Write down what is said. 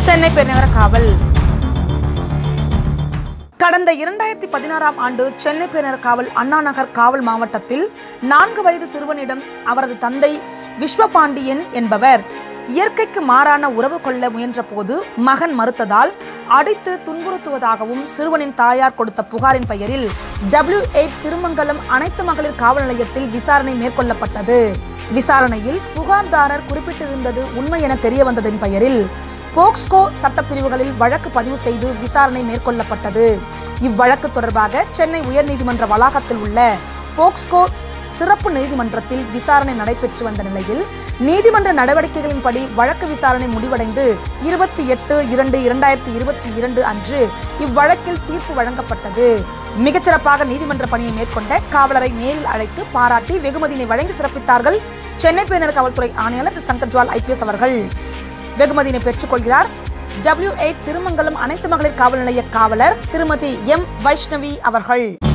சென்னை பெருநகர காவல் கடந்த இரண்டாயிரத்தி பதினாறாம் ஆண்டு சென்னை பெருநகர காவல் அண்ணா நகர் காவல் மாவட்டத்தில் நான்கு வயது சிறுவனிடம் அவரது தந்தை விஸ்வபாண்டியன் என்பவர் இயற்கைக்கு மாறான உறவு கொள்ள முயன்றபோது மகன் மறுத்ததால் அடித்து துன்புறுத்துவதாகவும் சிறுவனின் தாயார் கொடுத்த புகாரின் பெயரில் டபிள்யூ எயிட் திருமங்கலம் அனைத்து மகளிர் காவல் நிலையத்தில் விசாரணை மேற்கொள்ளப்பட்டது விசாரணையில் புகார்தாரர் குறிப்பிட்டிருந்தது உண்மை என தெரிய வந்ததன் பெயரில் போக்ஸ்கோ சட்டப்பிரிவுகளில் வழக்கு பதிவு செய்து விசாரணை மேற்கொள்ளப்பட்டது இவ்வழக்கு தொடர்பாக சென்னை உயர்நீதிமன்ற வளாகத்தில் உள்ள போக்ஸ்கோ சிறப்பு நீதிமன்றத்தில் விசாரணை நடைபெற்று வந்த நிலையில் நீதிமன்ற நடவடிக்கைகளின்படி வழக்கு விசாரணை முடிவடைந்து இருபத்தி எட்டு இரண்டு இரண்டாயிரத்தி இருபத்தி இரண்டு அன்று இவ்வழக்கில் தீர்ப்பு வழங்கப்பட்டது மிகச்சிறப்பாக நீதிமன்ற பணியை மேற்கொண்ட காவலரை நேரில் அழைத்து பாராட்டி வெகுமதியினை வழங்கி சிறப்பித்தார்கள் சென்னை பேனர் காவல்துறை ஆணையாளர் திரு சங்கர் ஜுவால் ஐபிஎஸ் அவர்கள் வெகுமதியினை பெற்றுக்கொள்கிறார் டபிள்யூ எயிட் திருமங்கலம் அனைத்து மகளிர் காவல் நிலைய காவலர் திருமதி எம் வைஷ்ணவி அவர்கள்